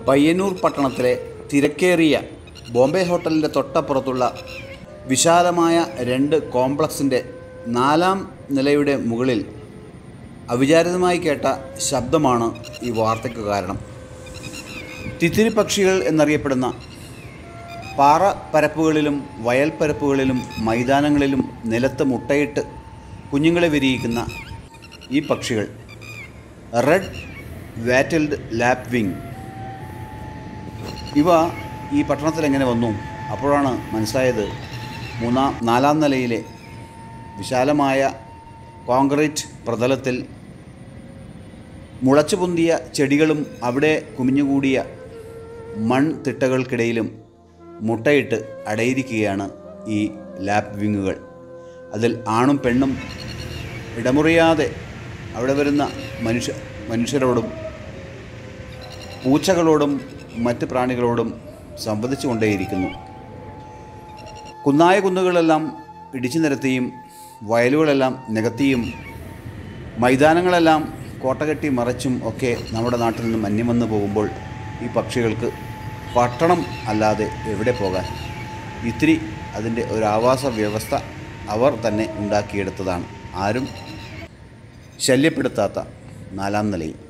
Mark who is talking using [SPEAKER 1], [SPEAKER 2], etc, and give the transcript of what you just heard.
[SPEAKER 1] പയ്യന്നൂർ പട്ടണത്തിലെ തിരക്കേറിയ ബോംബെ ഹോട്ടലിൻ്റെ തൊട്ടപ്പുറത്തുള്ള വിശാലമായ രണ്ട് കോംപ്ലക്സിൻ്റെ നാലാം നിലയുടെ മുകളിൽ അവിചാരിതമായി കേട്ട ശബ്ദമാണ് ഈ വാർത്തയ്ക്ക് കാരണം തിത്തിരി പക്ഷികൾ എന്നറിയപ്പെടുന്ന പാറ പരപ്പുകളിലും വയൽ പരപ്പുകളിലും മൈതാനങ്ങളിലും നിലത്ത് മുട്ടയിട്ട് കുഞ്ഞുങ്ങളെ വിരിയിക്കുന്ന ഈ പക്ഷികൾ റെഡ് വാറ്റൽഡ് ലാപ്പ് വിങ് ഇവ ഈ പട്ടണത്തിൽ എങ്ങനെ വന്നു അപ്പോഴാണ് മനസ്സിലായത് മൂന്നാം നാലാം നിലയിലെ വിശാലമായ കോൺക്രീറ്റ് പ്രതലത്തിൽ മുളച്ചു പൊന്തിയ ചെടികളും അവിടെ കുമിഞ്ഞുകൂടിയ മൺതിട്ടകൾക്കിടയിലും മുട്ടയിട്ട് അടയിരിക്കുകയാണ് ഈ ലാപ്പ് വിങ്ങുകൾ അതിൽ ആണും പെണ്ണും ഇടമുറിയാതെ അവിടെ വരുന്ന മനുഷ്യ മനുഷ്യരോടും പൂച്ചകളോടും മറ്റ് പ്രാണികളോടും സംവദിച്ചു കൊണ്ടേയിരിക്കുന്നു കുന്നായ കുന്നുകളെല്ലാം ഇടിച്ചു നിരത്തിയും വയലുകളെല്ലാം നികത്തിയും മൈതാനങ്ങളെല്ലാം കോട്ടകെട്ടി മറച്ചും ഒക്കെ നമ്മുടെ നാട്ടിൽ നിന്ന് മഞ്ഞ് വന്നു പോകുമ്പോൾ ഈ പക്ഷികൾക്ക് പട്ടണം അല്ലാതെ എവിടെ പോകാൻ ഇത്തിരി അതിൻ്റെ ഒരു ആവാസ വ്യവസ്ഥ അവർ തന്നെ ഉണ്ടാക്കിയെടുത്തതാണ് ആരും ശല്യപ്പെടുത്താത്ത നാലാം നിലയിൽ